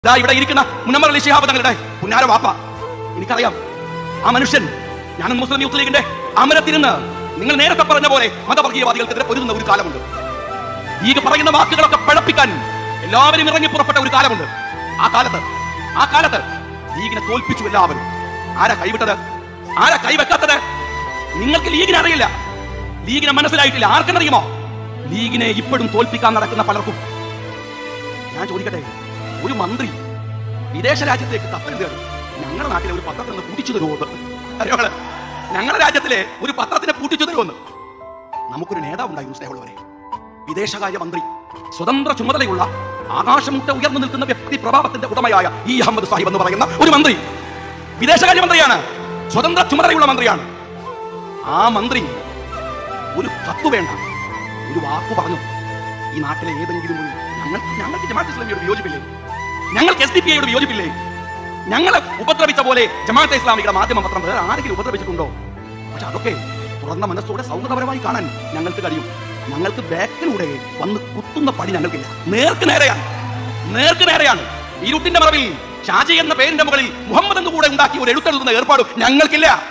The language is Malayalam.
ദാ ഇവിടെ ഇരിക്കുന്ന മുനമ്മർ അലി ശിഹാബ് തങ്ങളുടെ പുന്നാര വാപ്പ എനിക്കറിയാം ആ മനുഷ്യൻ ഞാൻ മുസ്ലിം യൂത്ത് ലീഗിന്റെ അമരത്തിരുന്ന് നിങ്ങൾ നേരത്തെ പറഞ്ഞ പോലെ മതവർഗീയവാദികൾക്കെതിരെ പൊരുതുന്ന ഒരു കാലമുണ്ട് ലീഗ് പറയുന്ന വാക്കുകളൊക്കെ പഴപ്പിക്കാൻ എല്ലാവരും ഇറങ്ങി പുറപ്പെട്ട ഒരു കാലമുണ്ട് ആ കാലത്ത് ആ കാലത്ത് ലീഗിനെ തോൽപ്പിച്ചു എല്ലാവരും ആരാ കൈവിട്ടത് ആരാ കൈവെക്കാത്തത് നിങ്ങൾക്ക് ലീഗിനെ അറിയില്ല ലീഗിനെ മനസ്സിലായിട്ടില്ല ആർക്കെന്നറിയുമോ ലീഗിനെ ഇപ്പോഴും തോൽപ്പിക്കാൻ നടക്കുന്ന പലർക്കും ഞാൻ ചോദിക്കട്ടെ ഒരു മന്ത്രി വിദേശ രാജ്യത്തേക്ക് കത്തെഴുതുകയാണ് ഞങ്ങളുടെ നാട്ടിലെ ഒരു പത്രത്തിൽ നിന്ന് പൂട്ടിച്ചു തരുമോ എന്ന്? അറിയോ നിങ്ങള്? ഞങ്ങളുടെ രാജ്യത്തിലെ ഒരു പത്രത്തിനെ പൂട്ടിച്ചു തരുമെന്ന് നമുക്കൊരു നേതാവ് ഉണ്ടായിരുന്നു സ്നേഹമുള്ളവരെ വിദേശകാര്യ മന്ത്രി സ്വതന്ത്ര ചുമതലയുള്ള ആകാശമുട്ട ഉയർന്നു നിൽക്കുന്ന വ്യക്തി പ്രഭാവത്തിന്റെ ഉടമയായ ഈ അഹമ്മദ് സാഹിബ് എന്ന് പറയുന്ന ഒരു മന്ത്രി വിദേശകാര്യ മന്ത്രിയാണ് സ്വതന്ത്ര ചുമതലയുള്ള മന്ത്രിയാണ് ആ മന്ത്രി ഒരു കത്ത് വേണ്ട ഒരു വാക്ക് പറഞ്ഞു ഈ നാട്ടിലെ ഏതെങ്കിലും ഒരു ഞങ്ങൾ ഞങ്ങൾക്ക് ജമാഅത്ത് ഇസ്ലാമിയോട് വിയോജിപ്പില്ലേ ഞങ്ങൾക്ക് എസ് ഡി പി ഐയോട് വിയോജിപ്പില്ലേ ഞങ്ങളെ ഉപദ്രവിച്ച പോലെ ജമാഅത്തെ ഇസ്ലാമിയുടെ മാധ്യമ പത്രം വേറെ ആരെങ്കിലും ഉപദ്രവിച്ചിട്ടുണ്ടോ പക്ഷെ അതൊക്കെ തുറന്ന മനസ്സോടെ സൗഹൃദപരമായി കാണാൻ ഞങ്ങൾക്ക് കഴിയും ഞങ്ങൾക്ക് ബാക്കിലൂടെ വന്ന് കുത്തുന്ന പണി ഞങ്ങൾക്കില്ല നേർക്ക് നേരെയാണ് നേർക്ക് നേരെയാണ് ഇരുട്ടിന്റെ മറവിൽ ഷാജി എന്ന പേരിന്റെ മുകളിൽ മുഹമ്മദ് എന്ന് കൂടെ ഉണ്ടാക്കിയ ഒരു എഴുത്തെഴുതുന്ന ഏർപ്പാടും ഞങ്ങൾക്കില്ല